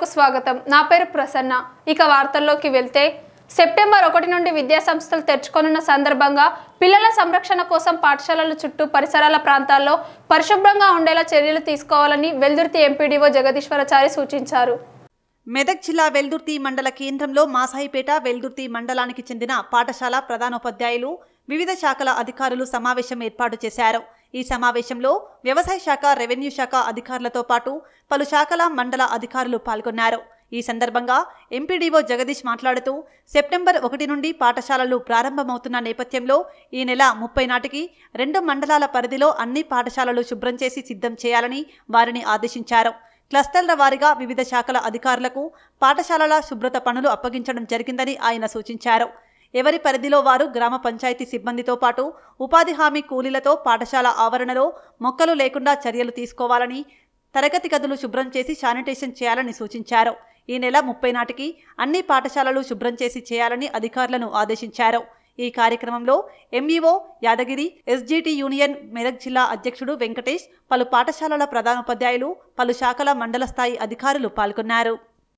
స్వాగతం నా పేరు ప్రసన్న ఇక వార్తల్లోకి వెళ్తే సెప్టెంబర్ ఒకటి నుండి విద్యా సంస్థలు తెరుచుకోనున్న సందర్భంగా పిల్లల సంరక్షణ కోసం పాఠశాలల చుట్టూ పరిసరాల ప్రాంతాల్లో పరిశుభ్రంగా ఉండేలా చర్యలు తీసుకోవాలని వెల్దుర్తి ఎంపీడీఓ జగదీశ్వరాచారి సూచించారు మెదక్ జిల్లా వెల్దుర్తి మండల కేంద్రంలో మాసాయిపేట వెల్దుర్తి మండలానికి చెందిన పాఠశాల ప్రధానోపాధ్యాయులు వివిధ శాఖల అధికారులు సమావేశం ఏర్పాటు చేశారు ఈ సమావేశంలో వ్యవసాయ శాఖ రెవెన్యూ శాఖ అధికారులతో పాటు పలు శాఖల మండల అధికారులు పాల్గొన్నారు ఈ సందర్భంగా ఎంపీడీఓ జగదీష్ మాట్లాడుతూ సెప్టెంబర్ ఒకటి నుండి పాఠశాలలు ప్రారంభమవుతున్న నేపథ్యంలో ఈ నెల ముప్పై నాటికి రెండు మండలాల పరిధిలో అన్ని పాఠశాలలు శుభ్రం చేసి సిద్ధం చేయాలని వారిని ఆదేశించారు క్లస్టర్ల వారీగా వివిధ శాఖల అధికారులకు పాఠశాలల శుభ్రత పనులు అప్పగించడం జరిగిందని ఆయన సూచించారు ఎవరి పరిధిలో వారు గ్రామ పంచాయతీ సిబ్బందితో పాటు ఉపాధి హామీ కూలీలతో పాఠశాల ఆవరణలో మొక్కలు లేకుండా చర్యలు తీసుకోవాలని తరగతి గదులు శుభ్రం చేసి శానిటేషన్ చేయాలని సూచించారు ఈ నెల ముప్పై నాటికి అన్ని పాఠశాలలు శుభ్రం చేసి చేయాలని అధికారులను ఆదేశించారు ఈ కార్యక్రమంలో MEO Yadagiri SGT union Medak జిల్లా అధ్యక్షుడు వెంకటేష్ పలు పాఠశాలల ప్రధానోపాధ్యాయులు పలు శాఖల మండల స్థాయి అధికారులు పాల్గొన్నారు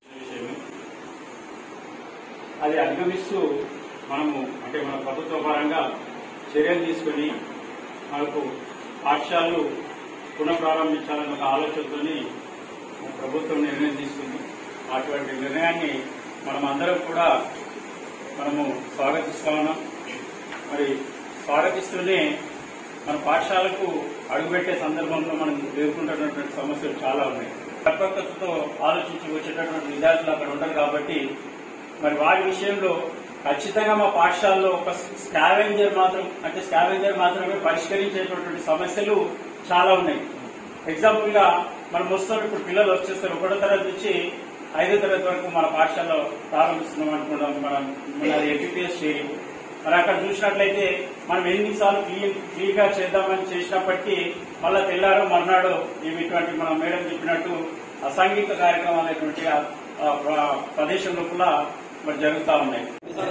అది అధిగమిస్తూ మనము అంటే మన ప్రభుత్వ పరంగా చర్యలు తీసుకుని మనకు పాఠశాలలు పునఃప్రారంభించాలన్న ఒక ఆలోచనతోని మన ప్రభుత్వం నిర్ణయం తీసుకుంది అటువంటి నిర్ణయాన్ని మనం అందరం కూడా మనము స్వాగతిస్తా ఉన్నాం మరి స్వాగతిస్తూనే మన పాఠశాలకు అడుగుపెట్టే సందర్భంలో మనం ఎదుర్కొంటున్నటువంటి సమస్యలు చాలా ఉన్నాయి పరిపక్వతతో ఆలోచించి వచ్చేటటువంటి విద్యార్థులు అక్కడ ఉండరు కాబట్టి మరి వారి విషయంలో ఖచ్చితంగా మా పాఠశాలలో ఒక స్కావెంజర్ మాత్రం అంటే స్కావెంజర్ మాత్రమే పరిష్కరించేటటువంటి సమస్యలు చాలా ఉన్నాయి ఎగ్జాంపుల్ గా మనం వస్తాం ఇప్పుడు పిల్లలు వచ్చేస్తారు ఒకటో తరగతి నుంచి ఐదో తరగతి వరకు మన పాఠశాలలో ప్రారంభిస్తున్నాం అనుకుంటాం మనం మన ఎంపీపీఎస్ షేరింగ్ మరి అక్కడ చూసినట్లయితే మనం ఎన్నిసార్లు క్లీన్ క్లీన్ గా చేద్దామని చేసినప్పటికీ మళ్ళా తెల్లారో మర్నాడు ఇవి ఇటువంటి మన మేడం చెప్పినట్టు అసాంఘిక కార్యక్రమాలు అనేటువంటి ఆ- ఆ ప్ర- ప్రదేశంలో కూడా మరి జరుగుతూ ఉన్నాయి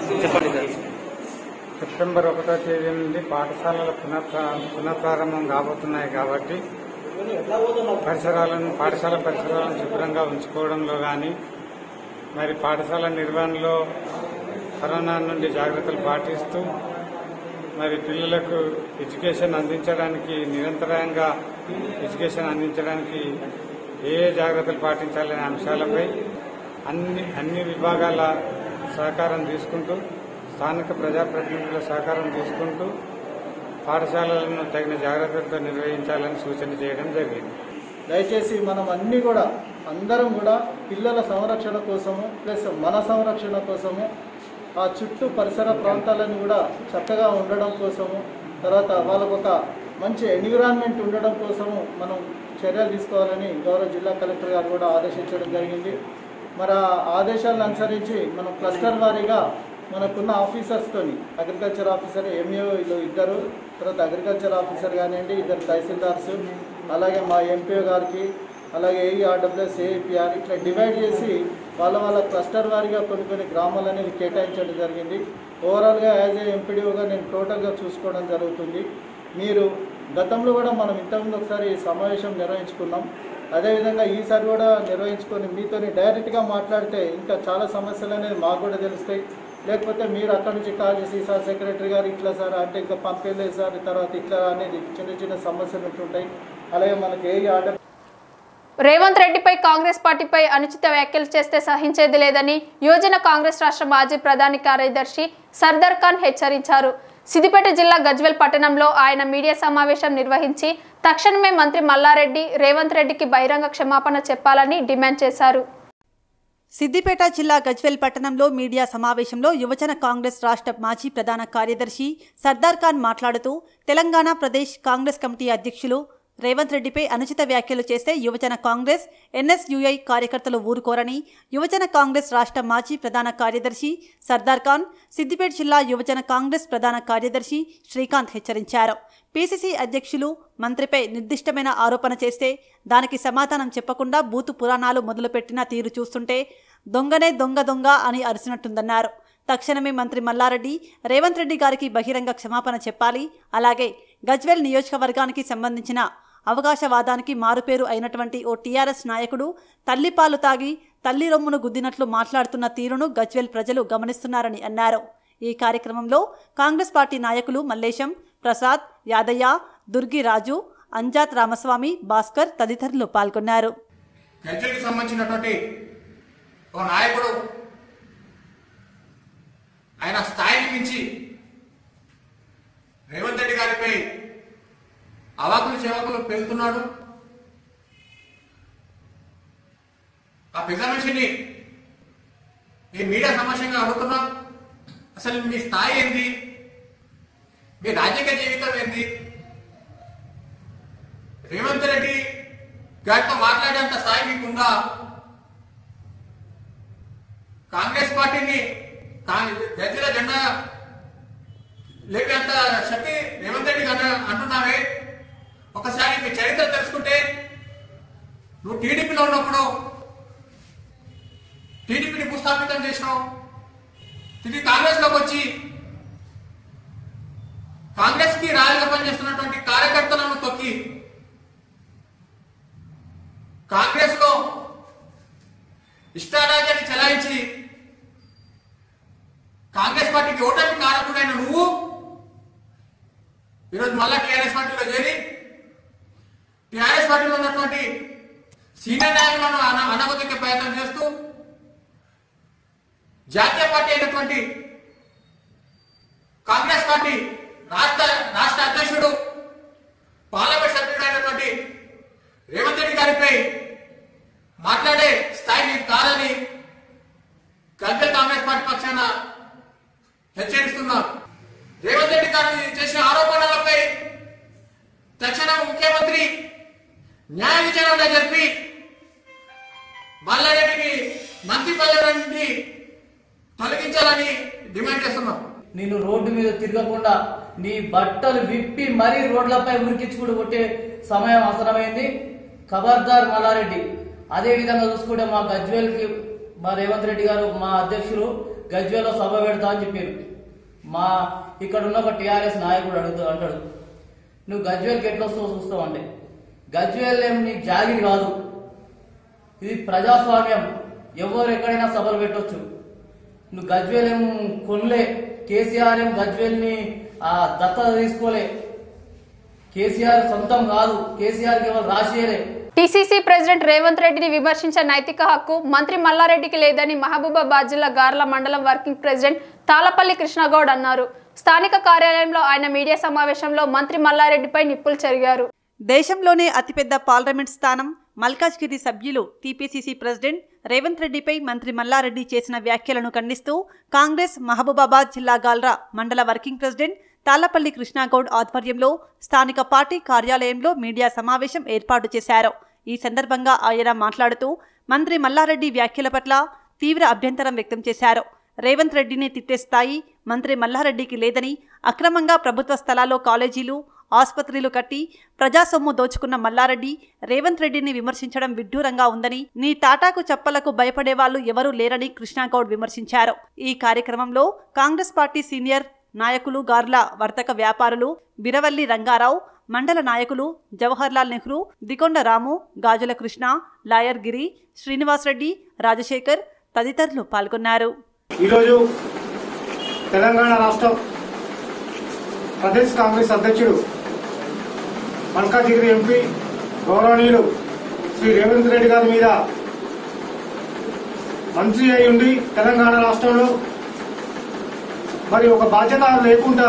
సెప్టెంబర్ ఒకటో తేదీ నుండి పాఠశాలలు పునఃప్రా పునఃప్రారంభం కాబోతున్నాయి కాబట్టి పరిసరాలను పాఠశాల పరిసరాలను శుభ్రంగా ఉంచుకోవడంలో కానీ మరి పాఠశాల నిర్వహణలో కరోనా నుండి జాగ్రత్తలు పాటిస్తూ మరి పిల్లలకు ఎడ్యుకేషన్ అందించడానికి నిరంతరంగా ఎడ్యుకేషన్ అందించడానికి ఏ ఏ జాగ్రత్తలు పాటించాలనే అంశాలపై అన్ని అన్ని విభాగాల సహకారం తీసుకుంటూ స్థానిక ప్రజాప్రతినిధుల సహకారం తీసుకుంటూ పాఠశాలలను తగిన జాగ్రత్తలతో నిర్వహించాలని సూచన చేయడం జరిగింది దయచేసి మనం అన్ని కూడా అందరం కూడా పిల్లల సంరక్షణ కోసము ప్లస్ మన సంరక్షణ కోసము ఆ చుట్టూ పరిసర ప్రాంతాలను కూడా చక్కగా ఉండడం కోసము తర్వాత వాళ్ళకు ఒక మంచి ఎన్విరాన్మెంట్ ఉండడం కోసము మనం చర్యలు తీసుకోవాలని గౌరవ జిల్లా కలెక్టర్ గారు కూడా ఆదేశించడం జరిగింది మరి ఆ ఆదేశాలను అనుసరించి మనం క్లస్టర్ వారీగా మనకున్న ఆఫీసర్స్తోని అగ్రికల్చర్ ఆఫీసర్ ఎంఏ వీళ్ళు ఇద్దరు తర్వాత అగ్రికల్చర్ ఆఫీసర్ కానివ్వండి ఇద్దరు తహసీల్దార్స్ అలాగే మా ఎంపీఓ గారికి అలాగే ఏఈఆర్డబ్ల్యూఎస్ ఏఈపిఆర్ ఇట్లా డివైడ్ చేసి వాళ్ళ వాళ్ళ క్లస్టర్ వారీగా కొన్ని కొన్ని గ్రామాలు అనేది కేటాయించడం జరిగింది ఓవరాల్గా యాజ్ ఏ ఎంపీడీఓగా నేను టోటల్గా చూసుకోవడం జరుగుతుంది మీరు గతంలో కూడా మనం ఇంతకుముందు ఒకసారి ఈ సమావేశం నిర్వహించుకున్నాం అదేవిధంగా ఈసారి కూడా నిర్వహించుకొని మీతోని డైరెక్ట్గా మాట్లాడితే ఇంకా చాలా సమస్యలు అనేది మాకు కూడా తెలుస్తాయి లేకపోతే మీరు అక్కడి నుంచి కాల్ చేసి సార్ సెక్రటరీ గారు ఇట్లా సార్ అంటే ఇంకా పంపేలేదు సార్ తర్వాత ఇట్లా అనేది చిన్న చిన్న సమస్యలు ఉంటుంటాయి అలాగే మనకి ఏ ఆర్డర్ రేవంత్ రెడ్డిపై కాంగ్రెస్ పార్టీపై అనుచిత వ్యాఖ్యలు చేస్తే సహించేది లేదని యువజన కాంగ్రెస్ రాష్ట్ర మాజీ ప్రధాని కార్యదర్శి సర్దార్ ఖాన్ హెచ్చరించారు సిద్దిపేట జిల్లా గజ్వెల్ పట్టణంలో ఆయన మీడియా సమావేశం నిర్వహించి తక్షణమే మంత్రి మల్లారెడ్డి రేవంత్ రెడ్డికి బహిరంగ క్షమాపణ చెప్పాలని డిమాండ్ చేశారు సిద్దిపేట జిల్లా గజ్వెల్ పట్టణంలో మీడియా సమావేశంలో యువజన కాంగ్రెస్ రాష్ట్ర మాజీ ప్రధాన కార్యదర్శి సర్దార్ ఖాన్ మాట్లాడుతూ తెలంగాణ ప్రదేశ్ కాంగ్రెస్ కమిటీ అధ్యక్షులు రేవంత్ రెడ్డిపై అనుచిత వ్యాఖ్యలు చేస్తే యువజన కాంగ్రెస్ ఎన్ఎస్యుఐ కార్యకర్తలు ఊరుకోరని యువజన కాంగ్రెస్ రాష్ట్ర మాజీ ప్రధాన కార్యదర్శి సర్దార్ ఖాన్ సిద్దిపేట జిల్లా యువజన కాంగ్రెస్ ప్రధాన కార్యదర్శి శ్రీకాంత్ హెచ్చరించారు పీసీసీ అధ్యక్షులు మంత్రిపై నిర్దిష్టమైన ఆరోపణ చేస్తే దానికి సమాధానం చెప్పకుండా బూతు పురాణాలు మొదలుపెట్టిన తీరు చూస్తుంటే దొంగనే దొంగ దొంగ అని అరిసినట్టుందన్నారు తక్షణమే మంత్రి మల్లారెడ్డి రేవంత్ రెడ్డి గారికి బహిరంగ క్షమాపణ చెప్పాలి అలాగే గజ్వెల్ నియోజకవర్గానికి సంబంధించిన అవకాశవాదానికి మారుపేరు అయినటువంటి ఓ టీఆర్ఎస్ నాయకుడు తల్లిపాలు తాగి తల్లి రొమ్మును గుద్దినట్లు మాట్లాడుతున్న తీరును గజ్వెల్ ప్రజలు గమనిస్తున్నారని అన్నారు ఈ కార్యక్రమంలో కాంగ్రెస్ పార్టీ నాయకులు మల్లేశం ప్రసాద్ యాదయ్య దుర్గి రాజు అంజాత్ రామస్వామి భాస్కర్ తదితరులు పాల్గొన్నారు గజ్జెకి సంబంధించినటువంటి ఒక నాయకుడు ఆయన స్థాయిని మించి రేవంత్ రెడ్డి గారిపై అవాకులు చెవాకులు పెళ్తున్నాడు ఆ పెద్ద మనిషిని ఈ మీడియా సమస్యంగా అడుగుతున్నాం అసలు మీ స్థాయి ఏంది మీ రాజకీయ జీవితం ఏంది రేవంత్ రెడ్డి గారితో మాట్లాడేంత స్థాయి మీకుందా కాంగ్రెస్ పార్టీని గజ్జల జెండా లేపేంత శక్తి రేవంత్ రెడ్డి గారు అంటున్నావే ఒకసారి మీ చరిత్ర తెలుసుకుంటే నువ్వు టీడీపీలో ఉన్నప్పుడు టీడీపీని భూస్థాపితం చేసినావు తిరిగి కాంగ్రెస్ లోకి వచ్చి కాంగ్రెస్ కి రాజుగా పనిచేస్తున్నటువంటి కార్యకర్తలను తొక్కి కాంగ్రెస్ లో ఇష్టారాజ్యాన్ని చెలాయించి కాంగ్రెస్ పార్టీకి ఓటమి కారకుడైన నువ్వు ఈరోజు మళ్ళా టీఆర్ఎస్ పార్టీలో చేరి టీఆర్ఎస్ పార్టీలో ఉన్నటువంటి సీనియర్ నాయకులను అన అనగొద్దుకే ప్రయత్నం చేస్తూ జాతీయ పార్టీ అయినటువంటి కాంగ్రెస్ పార్టీ రాష్ట్ర రాష్ట్ర అధ్యక్షుడు పార్లమెంట్ సభ్యుడు అయినటువంటి రేవంత్ రెడ్డి గారిపై మాట్లాడే స్థాయి మీకు కాదని గద్దె కాంగ్రెస్ పార్టీ పక్షాన హెచ్చరిస్తున్నాం రేవంత్ రెడ్డి గారు చేసిన ఆరోపణలపై తక్షణం ముఖ్యమంత్రి న్యాయ విచారణ జరిపి మల్లారెడ్డిని మంత్రి పదవి నుండి తొలగించాలని డిమాండ్ చేస్తున్నాం నేను రోడ్డు మీద తిరగకుండా నీ బట్టలు విప్పి మరీ రోడ్లపై ఉరికించుకుంటూ కొట్టే సమయం అవసరమైంది ఖబర్దార్ మల్లారెడ్డి అదే విధంగా చూసుకుంటే మా గజ్వేల్కి మా రేవంత్ రెడ్డి గారు మా అధ్యక్షులు గజ్వేల్లో సభ పెడతా అని చెప్పారు మా ఇక్కడ ఉన్న ఒక టీఆర్ఎస్ నాయకుడు అడుగుతూ అంటాడు నువ్వు గజ్వేల్కి ఎట్లా వస్తావు చూస్తావు అంటే గజ్వేల్ ఏం నీ జాగిరి కాదు ఇది ప్రజాస్వామ్యం ఎవరు ఎక్కడైనా సభలు పెట్టొచ్చు నువ్వు గజ్వేల్ ఏం కొనలే కేసీఆర్ ఏం గజ్వేల్ ని ఆ దత్తత తీసుకోలే కేసీఆర్ సొంతం కాదు కేసీఆర్ కి ఎవరు రాసియలే టీసీసీ ప్రెసిడెంట్ రేవంత్ రెడ్డిని విమర్శించే నైతిక హక్కు మంత్రి మల్లారెడ్డికి లేదని మహబూబాబాద్ జిల్లా గార్ల మండలం వర్కింగ్ ప్రెసిడెంట్ తాళపల్లి కృష్ణగౌడ్ అన్నారు స్థానిక కార్యాలయంలో ఆయన మీడియా సమావేశంలో మంత్రి మల్లారెడ్డిపై నిప్పులు చెరిగారు దేశంలోనే అతిపెద్ద పార్లమెంట్ స్థానం మల్కాజ్గిరి సభ్యులు టీపీసీసీ ప్రెసిడెంట్ రేవంత్ రెడ్డిపై మంత్రి మల్లారెడ్డి చేసిన వ్యాఖ్యలను ఖండిస్తూ కాంగ్రెస్ మహబూబాబాద్ జిల్లా గాల్రా మండల వర్కింగ్ ప్రెసిడెంట్ తాళ్లపల్లి కృష్ణాగౌడ్ ఆధ్వర్యంలో స్థానిక పార్టీ కార్యాలయంలో మీడియా సమావేశం ఏర్పాటు చేశారు ఈ సందర్భంగా ఆయన మాట్లాడుతూ మంత్రి మల్లారెడ్డి వ్యాఖ్యల పట్ల తీవ్ర అభ్యంతరం వ్యక్తం చేశారు రేవంత్ రెడ్డిని తిట్టే స్థాయి మంత్రి మల్లారెడ్డికి లేదని అక్రమంగా ప్రభుత్వ స్థలాల్లో కాలేజీలు ఆసుపత్రులు కట్టి ప్రజా సొమ్ము దోచుకున్న మల్లారెడ్డి రేవంత్ రెడ్డిని విమర్శించడం విడ్డూరంగా ఉందని నీ తాటాకు చప్పలకు భయపడే వాళ్ళు ఎవరూ లేరని కృష్ణాగౌడ్ విమర్శించారు ఈ కార్యక్రమంలో కాంగ్రెస్ పార్టీ సీనియర్ నాయకులు గార్ల వర్తక వ్యాపారులు బిరవల్లి రంగారావు మండల నాయకులు జవహర్లాల్ నెహ్రూ దికొండ రాము గాజుల కృష్ణ లాయర్ గిరి శ్రీనివాసరెడ్డి రాజశేఖర్ తదితరులు పాల్గొన్నారు ఈరోజు తెలంగాణ రాష్ట్రం ప్రదేశ్ కాంగ్రెస్ అధ్యక్షుడు మల్కాజిగిరి ఎంపీ గౌరవనీయులు శ్రీ రేవంత్ రెడ్డి గారి మీద మంత్రి అయి ఉండి తెలంగాణ రాష్ట్రంలో మరి ఒక బాధ్యత లేకుండా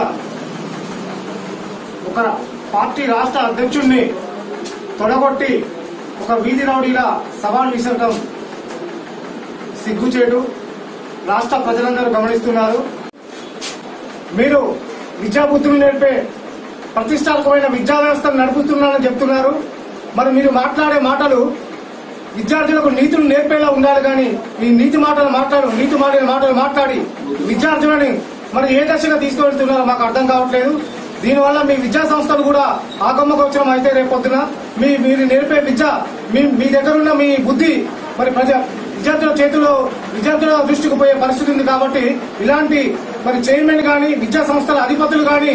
ఒక పార్టీ రాష్ట్ర అధ్యక్షుడిని తొడగొట్టి ఒక వీధి రౌడీలా సవాల్ విసరటం సిగ్గుచేటు రాష్ట్ర ప్రజలందరూ గమనిస్తున్నారు మీరు విద్యాబుద్ధులు నేర్పే ప్రతిష్టాత్మకమైన విద్యా వ్యవస్థను నడుపుతున్నారని చెప్తున్నారు మరి మీరు మాట్లాడే మాటలు విద్యార్థులకు నీతులు నేర్పేలా ఉండాలి కానీ ఈ నీతి మాటలు మాట్లాడు నీతి మాటలు మాటలు మాట్లాడి విద్యార్థులని మరి ఏ దశగా తీసుకువెళ్తున్నారో మాకు అర్థం కావట్లేదు దీనివల్ల మీ విద్యా సంస్థలు కూడా ఆగమ్మగోచరం అయితే రేపొద్దున మీ మీరు నేర్పే విద్య మీ మీ దగ్గర ఉన్న మీ బుద్ధి మరి ప్రజా విద్యార్థుల చేతిలో విద్యార్థుల దృష్టికి పోయే పరిస్థితి ఉంది కాబట్టి ఇలాంటి మరి చైర్మన్ గాని విద్యా సంస్థల అధిపతులు గాని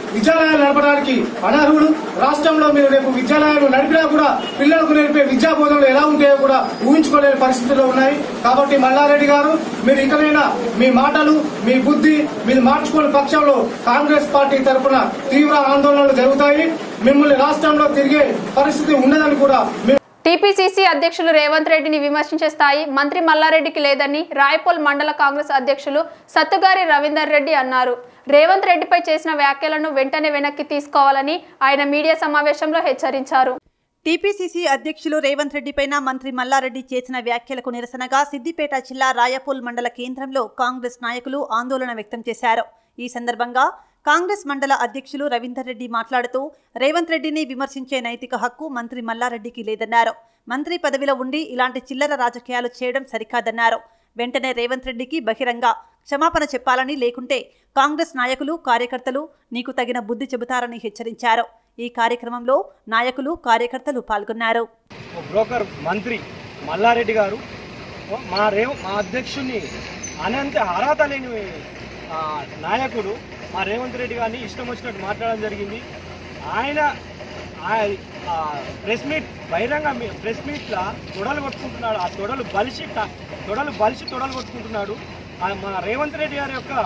విద్యాలయాలు నడపడానికి అనర్హులు రాష్ట్రంలో మీరు రేపు విద్యాలయాలు నడిపినా కూడా పిల్లలకు నేర్పే విద్యా బోధనలు ఎలా ఉంటాయో కూడా ఊహించుకోలేని పరిస్థితుల్లో ఉన్నాయి కాబట్టి మల్లారెడ్డి గారు మీరు ఇకనైనా మీ మాటలు మీ బుద్ధి మీరు మార్చుకునే పక్షంలో కాంగ్రెస్ పార్టీ తరఫున తీవ్ర ఆందోళనలు జరుగుతాయి మిమ్మల్ని రాష్ట్రంలో తిరిగే పరిస్థితి ఉండదని కూడా మేము టీపీసీసీ అధ్యక్షులు రేవంత్ రెడ్డిని విమర్శించే స్థాయి మంత్రి మల్లారెడ్డికి లేదని రాయపోల్ మండల కాంగ్రెస్ అధ్యక్షులు సత్తుగారి రవీందర్ రెడ్డి అన్నారు రేవంత్ రెడ్డిపై చేసిన వ్యాఖ్యలను వెంటనే వెనక్కి తీసుకోవాలని ఆయన మీడియా సమావేశంలో హెచ్చరించారు టీపీసీసీ అధ్యక్షులు రేవంత్ రెడ్డిపైన మంత్రి మల్లారెడ్డి చేసిన వ్యాఖ్యలకు నిరసనగా సిద్దిపేట జిల్లా రాయపూల్ మండల కేంద్రంలో కాంగ్రెస్ నాయకులు ఆందోళన వ్యక్తం చేశారు ఈ సందర్భంగా కాంగ్రెస్ మండల అధ్యక్షులు రవీందర్ రెడ్డి మాట్లాడుతూ రేవంత్ రెడ్డిని విమర్శించే నైతిక హక్కు మంత్రి మల్లారెడ్డికి లేదన్నారు మంత్రి పదవిలో ఉండి ఇలాంటి చిల్లర రాజకీయాలు చేయడం సరికాదన్నారు వెంటనే రేవంత్ రెడ్డికి బహిరంగ క్షమాపణ చెప్పాలని లేకుంటే కాంగ్రెస్ నాయకులు కార్యకర్తలు నీకు తగిన బుద్ధి చెబుతారని హెచ్చరించారు ఈ కార్యక్రమంలో నాయకులు కార్యకర్తలు పాల్గొన్నారు ఓ బ్రోకర్ మంత్రి మల్లారెడ్డి గారు ఓ మా రేవ్ మా అధ్యక్షుడిని అనంత అర్హత లేని ఆ, నాయకుడు మా రేవంత్ రెడ్డి గారిని ఇష్టం వచ్చినట్టు మాట్లాడడం జరిగింది ఆయన ప్రెస్ మీట్ బహిరంగ మీ- ప్రెస్ మీట్లా తొడలు కొట్టుకుంటున్నాడు ఆ తొడలు బలిసి ట- తొడలు బలిసి తొడలు కొట్టుకుంటున్నాడు ఆ, మా రేవంత్ రెడ్డి గారి యొక్క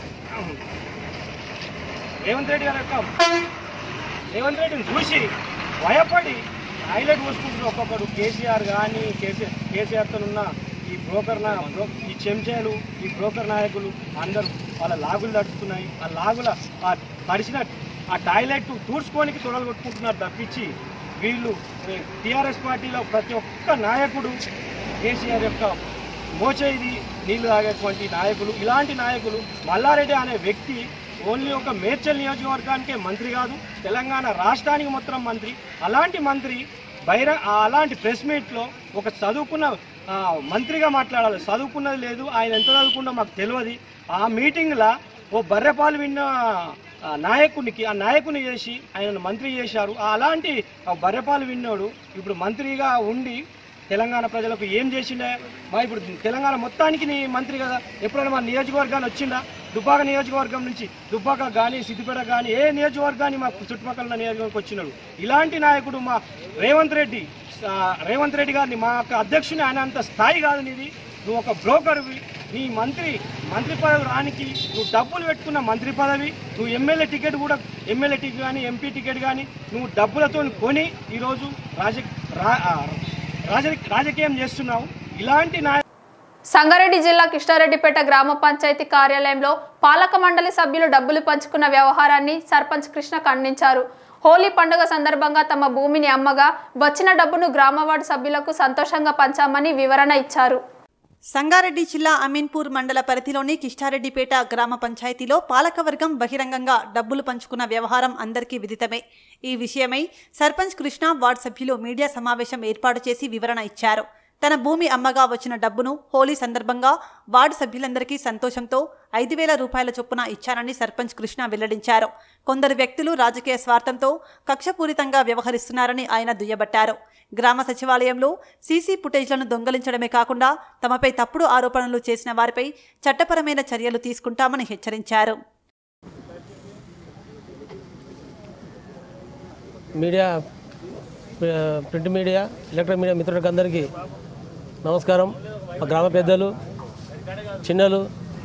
రేవంత్ రెడ్డి గారి యొక్క రేవంత్ రెడ్డిని చూసి భయపడి హైలైట్ పోసుకుంటున్న ఒక్కొక్కడు కేసీఆర్ కానీ కేసీఆర్ కేసీఆర్తో ఉన్న ఈ బ్రోకర్ నా బ్రో ఈ చెంచాలు ఈ బ్రోకర్ నాయకులు అందరూ వాళ్ళ లాగులు తడుస్తున్నాయి ఆ లాగుల ఆ తడిసిన ఆ టాయిలెట్ తూడ్చుకోనికి తొడలు కొట్టుకుంటున్నారు తప్పించి వీళ్ళు టీఆర్ఎస్ పార్టీలో ప్రతి ఒక్క నాయకుడు కేసీఆర్ యొక్క మోచేది నీళ్లు తాగేటువంటి నాయకులు ఇలాంటి నాయకులు మల్లారెడ్డి అనే వ్యక్తి ఓన్లీ ఒక మేడ్చల్ నియోజకవర్గానికే మంత్రి కాదు తెలంగాణ రాష్ట్రానికి మొత్తం మంత్రి అలాంటి మంత్రి బహిర ఆ అలాంటి ప్రెస్ మీట్లో ఒక చదువుకున్న ఆ, మంత్రిగా మాట్లాడాలి చదువుకున్నది లేదు ఆయన ఎంత చదువుకున్నా మాకు తెలియదు ఆ మీటింగ్లో ఓ బర్రెపాలు విన్న ఆ నాయకునికి ఆ నాయకుని చేసి ఆయనను మంత్రి చేశారు ఆ అలాంటి ఆ బర్రెపాలు విన్నోడు ఇప్పుడు మంత్రిగా ఉండి తెలంగాణ ప్రజలకు ఏం చేసిండే మా ఇప్పుడు తెలంగాణ మొత్తానికి నీ మంత్రి కదా ఎప్పుడైనా మా నియోజకవర్గాన్ని వచ్చిందా దుబ్బాక నియోజకవర్గం నుంచి దుబ్బాక కానీ సిద్దిపేట కానీ ఏ నియోజకవర్గాన్ని మా చుట్టుపక్కల ఉన్న నియోజకవర్గం వచ్చినాడు ఇలాంటి నాయకుడు మా రేవంత్ రెడ్డి ఆ, రేవంత్ రెడ్డి గారిని మా యొక్క అధ్యక్షుని ఆయన అంత స్థాయి కాదు నీది నువ్వు ఒక బ్రోకర్వి నీ మంత్రి మంత్రి పదవి రానికి నువ్వు డబ్బులు పెట్టుకున్న మంత్రి పదవి నువ్వు ఎమ్మెల్యే టికెట్ కూడా ఎమ్మెల్యే టికెట్ కానీ ఎంపీ టికెట్ కానీ నువ్వు డబ్బులతో కొని ఈరోజు రాజ రా- ఆ, రాజ రాజకీయం చేస్తున్నావు ఇలాంటి నాయ సంగారెడ్డి జిల్లా కిష్టారెడ్డిపేట గ్రామ పంచాయతీ కార్యాలయంలో పాలక మండలి సభ్యులు డబ్బులు పంచుకున్న వ్యవహారాన్ని సర్పంచ్ కృష్ణ ఖండించారు హోలీ పండుగ సందర్భంగా తమ భూమిని అమ్మగా వచ్చిన డబ్బును గ్రామ వార్డు సభ్యులకు సంతోషంగా పంచామని వివరణ ఇచ్చారు సంగారెడ్డి జిల్లా అమీన్పూర్ మండల పరిధిలోని కిష్టారెడ్డిపేట గ్రామ పంచాయతీలో పాలకవర్గం బహిరంగంగా డబ్బులు పంచుకున్న వ్యవహారం అందరికీ విదితమే ఈ విషయమై సర్పంచ్ కృష్ణ వార్డు సభ్యులు మీడియా సమావేశం ఏర్పాటు చేసి వివరణ ఇచ్చారు తన భూమి అమ్మగా వచ్చిన డబ్బును హోలీ సందర్భంగా వార్డు సభ్యులందరికీ సంతోషంతో ఐదు వేల రూపాయల చొప్పున ఇచ్చారని సర్పంచ్ కృష్ణ వెల్లడించారు కొందరు వ్యక్తులు రాజకీయ స్వార్థంతో కక్షపూరితంగా వ్యవహరిస్తున్నారని ఆయన దుయ్యబట్టారు గ్రామ సచివాలయంలో సీసీ ఫుటేజ్లను దొంగలించడమే కాకుండా తమపై తప్పుడు ఆరోపణలు చేసిన వారిపై చట్టపరమైన చర్యలు తీసుకుంటామని హెచ్చరించారు మీడియా ఆ, ప్రింట్ మీడియా ఎలక్ట్రానిక్ మీడియా మిత్రులకు అందరికీ నమస్కారం మా గ్రామ పెద్దలు చిన్నలు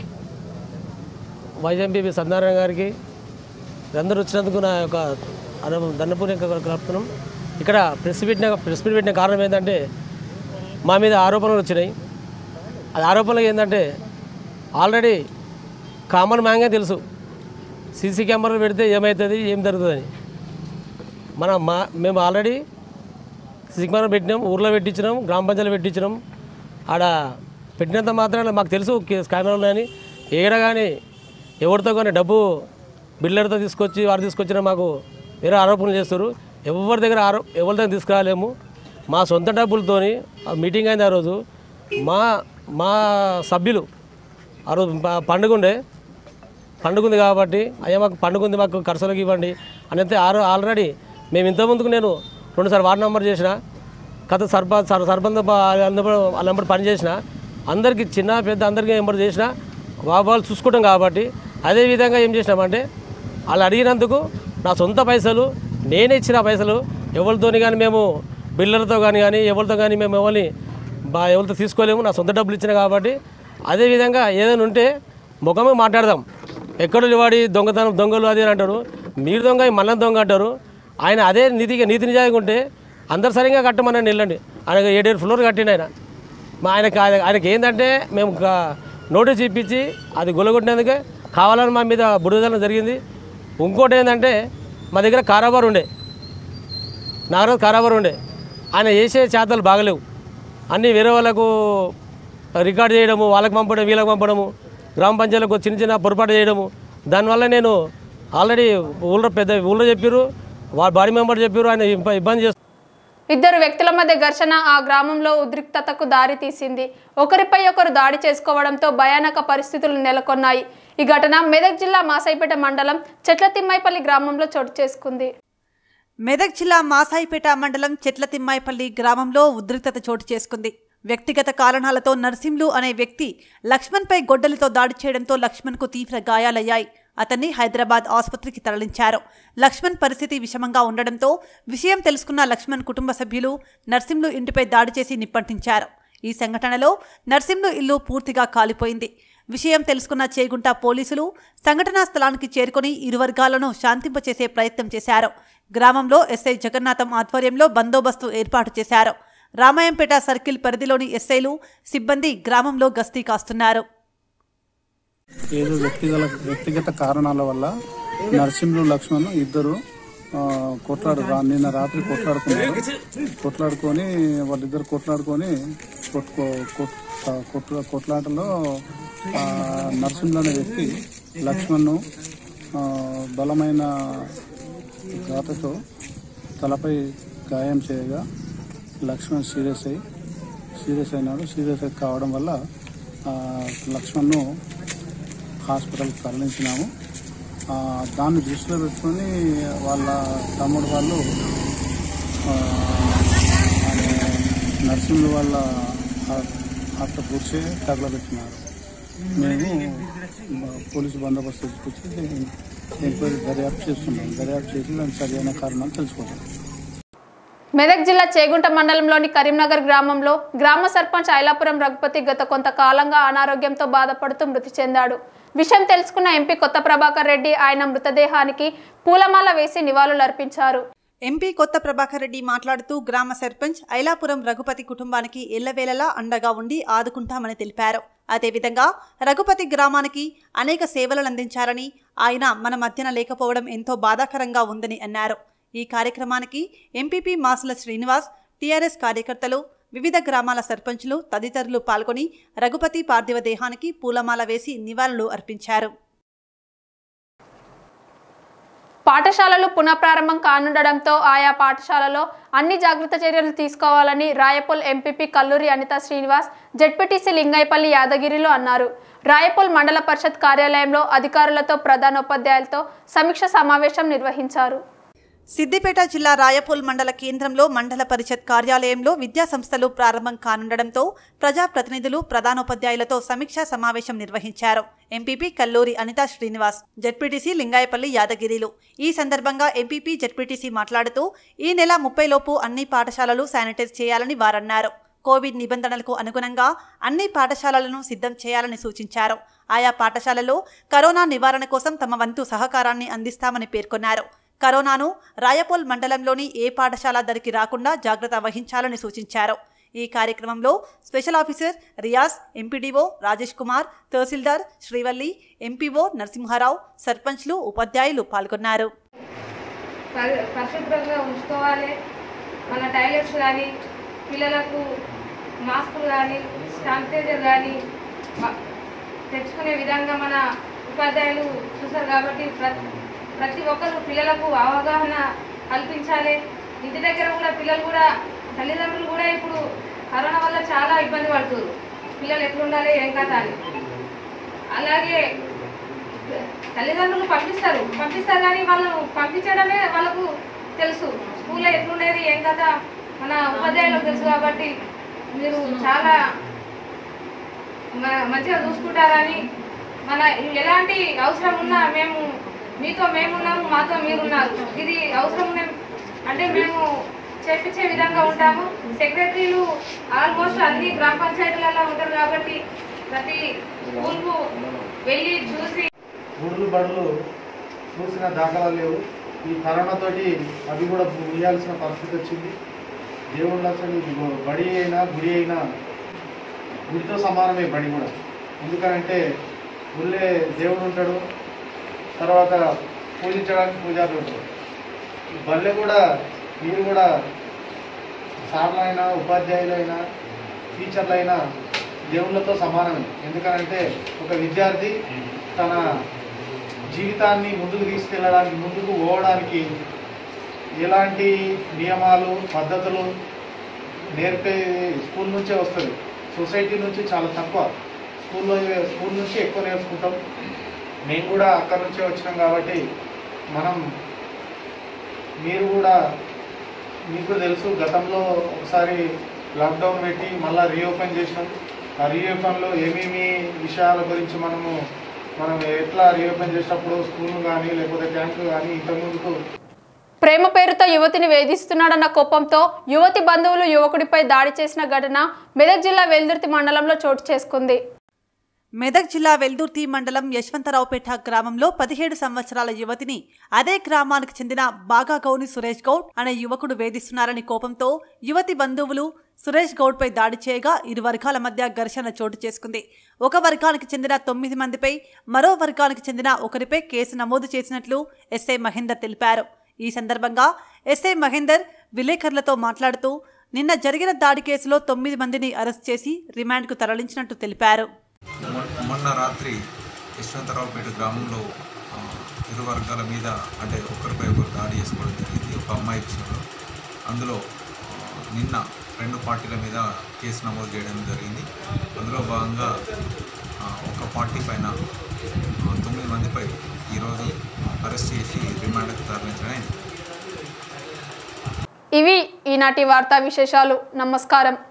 వైస్ ఎంపీ సత్యనారాయణ గారికి అందరూ వచ్చినందుకు నా యొక్క అన- దండపూర్వక కలుపుతున్నాం ఇక్కడ ప్రెస్ పెట్టిన ప్రెస్ మీట్ పెట్టిన కారణం ఏంటంటే మా మీద ఆరోపణలు వచ్చినాయి అది ఆరోపణలు ఏంటంటే ఆల్రెడీ కామన్ మ్యాంగే తెలుసు సీసీ కెమెరాలు పెడితే ఏమవుతుంది ఏం జరుగుతుందని మన మా మేము ఆల్రెడీ సిగ్మాన పెట్టినాం ఊర్లో పెట్టించినాం గ్రామ పంచాయతీలో పెట్టించినాం ఆడ పెట్టినంత మాత్రాన మాకు తెలుసు కెమెరాలు ఉన్నాయని ఏడ కానీ ఎవరితో కానీ డబ్బు బిల్డర్తో తీసుకొచ్చి వారు తీసుకొచ్చినా మాకు వేరే ఆరోపణలు చేస్తారు ఎవరి దగ్గర ఆరో ఎవరి దగ్గర తీసుకురాలేము మా సొంత డబ్బులతోని ఆ మీటింగ్ అయింది ఆ రోజు మా మా సభ్యులు ఆ రోజు ప- పండుగ ఉండే పండుగ ఉంది కాబట్టి అయ్యా మాకు పండుగ ఉంది మాకు ఖర్చులకు ఇవ్వండి అని అయితే ఆరో ఆల్రెడీ మేము ఇంతకుముందుకు నేను రెండుసార్లు వార్డు నెంబర్ చేసిన కథ సర్పంచ్ సర్ సర్పంచ్ అందరూ వాళ్ళ నెంబర్ పని చేసిన అందరికీ చిన్న పెద్ద అందరికీ నెంబర్ చేసిన బాబాలు చూసుకుంటాం కాబట్టి అదే విధంగా ఏం చేసినామంటే వాళ్ళు అడిగినందుకు నా సొంత పైసలు నేనే ఇచ్చిన పైసలు ఎవరితోని కానీ మేము బిల్లలతో కానీ కానీ ఎవరితో కానీ మేము ఎవరిని బా ఎవరితో తీసుకోలేము నా సొంత డబ్బులు ఇచ్చిన కాబట్టి అదేవిధంగా ఏదైనా ఉంటే ముఖమే మాట్లాడదాం ఎక్కడో వాడి దొంగతనం దొంగలు అది అని అంటారు మీరు దొంగ ఈ మళ్ళీ దొంగ అంటారు ఆయన అదే నీతిగా నీతి నిజాయిగా ఉంటే అందరు సరిగా కట్టమని వెళ్ళండి ఆయన ఏడేడు ఫ్లోర్ కట్టిండు ఆయన మా ఆయనకి ఆయన- ఆయనకి ఏంటంటే మేము గా- నోటీస్ ఇప్పించి అది గొలగొట్టినందుకే కావాలని మా మీద బుడిదలం జరిగింది ఇంకోటి ఏంటంటే మా దగ్గర కారాబార్ ఉండే నాగరాజు కారాబార్ ఉండే ఆయన చేసే చేతలు బాగలేవు అన్నీ వేరే వాళ్ళకు రికార్డ్ చేయడము వాళ్ళకి పంపడం వీళ్ళకి పంపడము గ్రామ పంచాయతీలకు చిన్న చిన్న పొరపాటు చేయడము దానివల్ల నేను ఆల్రెడీ ఊళ్ళో పెద్ద ఊళ్ళో చెప్పారు వాళ్ళ బాడీ మెంబర్ చెప్పారు ఆయన ఇబ్బ- ఇబ్బంది చేస్తారు ఇద్దరు వ్యక్తుల మధ్య ఘర్షణ ఆ గ్రామంలో ఉద్రిక్తతకు దారి తీసింది ఒకరిపై ఒకరు దాడి చేసుకోవడంతో భయానక పరిస్థితులు నెలకొన్నాయి ఈ ఘటన మెదక్ జిల్లా మాసైపేట మండలం చెట్లతిమ్మైపల్లి గ్రామంలో చోటు చేసుకుంది మెదక్ జిల్లా మాసాయిపేట మండలం చెట్లతిమ్మాయిపల్లి గ్రామంలో ఉద్రిక్తత చోటు చేసుకుంది వ్యక్తిగత కారణాలతో నర్సింలు అనే వ్యక్తి లక్ష్మణ్పై గొడ్డలితో దాడి చేయడంతో లక్ష్మణ్కు తీవ్ర గాయాలయ్యాయి అతన్ని హైదరాబాద్ ఆసుపత్రికి తరలించారు లక్ష్మణ్ పరిస్థితి విషమంగా ఉండడంతో విషయం తెలుసుకున్న లక్ష్మణ్ కుటుంబ సభ్యులు నర్సింలు ఇంటిపై దాడి చేసి నిప్పంటించారు ఈ సంఘటనలో నర్సింలు ఇల్లు పూర్తిగా కాలిపోయింది విషయం తెలుసుకున్న చేగుంట పోలీసులు సంఘటనా స్థలానికి చేరుకొని ఇరు వర్గాలను శాంతింపచేసే ప్రయత్నం చేశారు గ్రామంలో ఎస్ఐ జగన్నాథం ఆధ్వర్యంలో బందోబస్తు ఏర్పాటు చేశారు రామాయంపేట సర్కిల్ పరిధిలోని ఎస్ఐలు సిబ్బంది గ్రామంలో గస్తీ కాస్తున్నారు ఏదో వ్యక్తిగత వ్యక్తిగత కారణాల వల్ల నరసింహులు లక్ష్మణ్ ఇద్దరు ఆ, కొట్లాడు రా- నిన్న రాత్రి కొట్లాడుకున్నారు కొట్లాడుకొని వాళ్ళిద్దరు కొట్లాడుకొని కొట్టుకో కొట్- ఆ, కొట్ల- కొట్లాటలో ఆ, నరసింహులు అనే వ్యక్తి లక్ష్మణ్ను ఆ, బలమైన ఘాతతో తలపై గాయం చేయగా లక్ష్మణ్ సీరియస్ అయి సీరియస్ అయినాడు సీరియస్ అయి కావడం వల్ల ఆ, లక్ష్మణ్ను హాస్పిటల్కి తరలించినాము ఆ, దాన్ని దృష్టిలో పెట్టుకొని వాళ్ళ తమ్ముడు వాళ్ళు ఆ, ఆయన నర్సింహుల వాళ్ళ అత్త కూర్చే తగలబెట్టినారు మేము ఆ, పోలీసు బందోబస్తు తీసుకొచ్చి ఎంక్వైరీ దర్యాప్తు చేస్తున్నాం దర్యాప్తు చేసి దానికి సరైన కారణాలు తెలుసుకుంటాం మెదక్ జిల్లా చేగుంట మండలంలోని కరీంనగర్ గ్రామంలో గ్రామ సర్పంచ్ ఐలాపురం రఘుపతి గత కొంతకాలంగా అనారోగ్యంతో బాధపడుతూ మృతి చెందాడు విషయం తెలుసుకున్న ఎంపీ కొత్త ప్రభాకర్ రెడ్డి ఆయన మృతదేహానికి పూలమాల వేసి నివాళులర్పించారు ఎంపీ కొత్త ప్రభాకర్ రెడ్డి మాట్లాడుతూ గ్రామ సర్పంచ్ ఐలాపురం రఘుపతి కుటుంబానికి ఎల్లవేళలా అండగా ఉండి ఆదుకుంటామని తెలిపారు అదేవిధంగా రఘుపతి గ్రామానికి అనేక సేవలను అందించారని ఆయన మన మధ్యన లేకపోవడం ఎంతో బాధాకరంగా ఉందని అన్నారు ఈ కార్యక్రమానికి ఎంపీపీ మాసుల శ్రీనివాస్ టీఆర్ఎస్ కార్యకర్తలు వివిధ గ్రామాల సర్పంచులు తదితరులు పాల్గొని రఘుపతి పార్థివ దేహానికి పూలమాల వేసి నివాళులు అర్పించారు పాఠశాలలు పునఃప్రారంభం కానుండడంతో ఆయా పాఠశాలలో అన్ని జాగ్రత్త చర్యలు తీసుకోవాలని రాయపూల్ ఎంపీపీ కల్లూరి అనిత శ్రీనివాస్ జడ్పీటీసీ లింగైపల్లి యాదగిరిలో అన్నారు రాయపూల్ మండల పరిషత్ కార్యాలయంలో అధికారులతో ప్రధానోపాధ్యాయులతో సమీక్ష సమావేశం నిర్వహించారు సిద్దిపేట జిల్లా రాయపూల్ మండల కేంద్రంలో మండల పరిషత్ కార్యాలయంలో విద్యా సంస్థలు ప్రారంభం కానుండడంతో ప్రజాప్రతినిధులు ప్రధానోపాధ్యాయులతో సమీక్షా సమావేశం నిర్వహించారు ఎంపీపీ కల్లూరి అనితా శ్రీనివాస్ జడ్పీటీసీ లింగాయపల్లి యాదగిరిలు ఈ సందర్భంగా ఎంపీపీ జడ్పీటీసీ మాట్లాడుతూ ఈ నెల ముప్పై లోపు అన్ని పాఠశాలలు శానిటైజ్ చేయాలని వారన్నారు కోవిడ్ నిబంధనలకు అనుగుణంగా అన్ని పాఠశాలలను సిద్ధం చేయాలని సూచించారు ఆయా పాఠశాలలో కరోనా నివారణ కోసం తమ వంతు సహకారాన్ని అందిస్తామని పేర్కొన్నారు కరోనాను రాయపోల్ మండలంలోని ఏ పాఠశాల దరికి రాకుండా జాగ్రత్త వహించాలని సూచించారు ఈ కార్యక్రమంలో special officer Riyaz MPDO Rajesh Kumar tahsildar Srivalli MPO Narasimharao సర్పంచ్లు ఉపాధ్యాయులు పాల్గొన్నారు పరి- పరిశుభ్రంగా ఉంచుకోవాలి మన టాయిలెట్స్ కానీ పిల్లలకు మాస్కులు కానీ శానిటైజర్ కానీ మ- తెచ్చుకునే విధంగా మన ఉపాధ్యాయులు చూస్తారు కాబట్టి ప్ర- ప్రతి ఒక్కరు పిల్లలకు అవగాహన కల్పించాలి ఇంటి దగ్గర కూడా పిల్లలు కూడా తల్లిదండ్రులు కూడా ఇప్పుడు కరోనా వల్ల చాలా ఇబ్బంది పడుతున్నారు పిల్లలు ఎట్లుండాలి ఏం కథ అని అలాగే తల్లిదండ్రులు పంపిస్తారు పంపిస్తారు కానీ వాళ్ళు పంపించడమే వాళ్ళకు తెలుసు స్కూల్లో ఎట్లుండేది ఏం కదా మన ఉపాధ్యాయులకు తెలుసు కాబట్టి మీరు చాలా మ- మంచిగా చూసుకుంటారని మన ఎలాంటి అవసరం ఉన్నా మేము మీతో మేమున్నాము మాతో మీరున్నారు ఇది అవసరం ఉన్న- అంటే మేము చేపించే విధంగా ఉంటాము సెక్రటరీలు ఆల్మోస్ట్ అన్ని గ్రామ పంచాయతీలలో ఉంటారు కాబట్టి ప్రతి స్కూల్కు వెళ్ళి చూసి గుడులు బడులు చూసిన దాఖలాలు లేవు ఈ కరోనాతోటి అవి కూడా ముయ్యాల్సిన పరిస్థితి వచ్చింది దేవుళ్ళు అసలు గు- బడి అయినా గుడి అయినా గుడితో సమానమే బడి కూడా ఎందుకనంటే గుళ్ళే దేవుడు ఉంటాడు తర్వాత పూజించడానికి పూజారులు ఉంటారు ఈ బల్లె కూడా మీరు కూడా సార్లు అయినా ఉపాధ్యాయులు అయినా టీచర్లు అయినా దేవుళ్ళతో సమానమే ఎందుకనంటే ఒక విద్యార్థి తన జీవితాన్ని ముందుకు తీసుకెళ్ళడానికి ముందుకు పోవడానికి ఎలాంటి నియమాలు పద్ధతులు నేర్పే స్కూల్ నుంచే వస్తుంది సొసైటీ నుంచి చాలా తక్కువ స్కూల్లో స్కూల్ నుంచి ఎక్కువ నేర్చుకుంటాం మేము కూడా అక్కడి నుంచే వచ్చినాం కాబట్టి మనం మీరు కూడా మీకు తెలుసు గతంలో ఒకసారి లాక్డౌన్ పెట్టి మళ్ళీ రీఓపెన్ చేసినాం ఆ రీఓపెన్లో ఏమేమి విషయాల గురించి మనము మనం ఎట్లా రీఓపెన్ చేసినప్పుడు స్కూల్ కానీ లేకపోతే ట్యాంకు కానీ ఇంతకుముందుకు ప్రేమ పేరుతో యువతిని వేధిస్తున్నాడన్న కోపంతో యువతి బంధువులు యువకుడిపై దాడి చేసిన ఘటన మెదక్ జిల్లా వెల్దుర్తి మండలంలో చోటు చేసుకుంది మెదక్ జిల్లా వెల్దుర్తి మండలం యశ్వంతరావుపేట గ్రామంలో పదిహేడు సంవత్సరాల యువతిని అదే గ్రామానికి చెందిన బాగా గౌని సురేష్ గౌడ్ అనే యువకుడు వేధిస్తున్నారని కోపంతో యువతి బంధువులు సురేష్ గౌడ్పై దాడి చేయగా ఇరు వర్గాల మధ్య ఘర్షణ చోటు చేసుకుంది ఒక వర్గానికి చెందిన తొమ్మిది మందిపై మరో వర్గానికి చెందిన ఒకరిపై కేసు నమోదు చేసినట్లు ఎస్ఐ మహేందర్ తెలిపారు ఈ సందర్భంగా ఎస్ఐ మహేందర్ విలేకరులతో మాట్లాడుతూ నిన్న జరిగిన దాడి కేసులో తొమ్మిది మందిని అరెస్ట్ చేసి రిమాండ్కు తరలించినట్టు తెలిపారు మొ- మొన్న రాత్రి యశ్వంతరావుపేట గ్రామంలో ఆ, ఇరు వర్గాల మీద అంటే ఒకరిపై ఒకరు దాడి చేసుకోవడం జరిగింది ఒక అమ్మాయి విషయంలో అందులో ఆ, నిన్న రెండు పార్టీల మీద కేసు నమోదు చేయడం జరిగింది అందులో భాగంగా ఆ, ఒక పార్టీ పైన ఆ, తొమ్మిది మందిపై ఈరోజు అరెస్ట్ చేసి రిమాండ్కి తరలించడం అయింది. ఇవి ఈనాటి వార్తా విశేషాలు నమస్కారం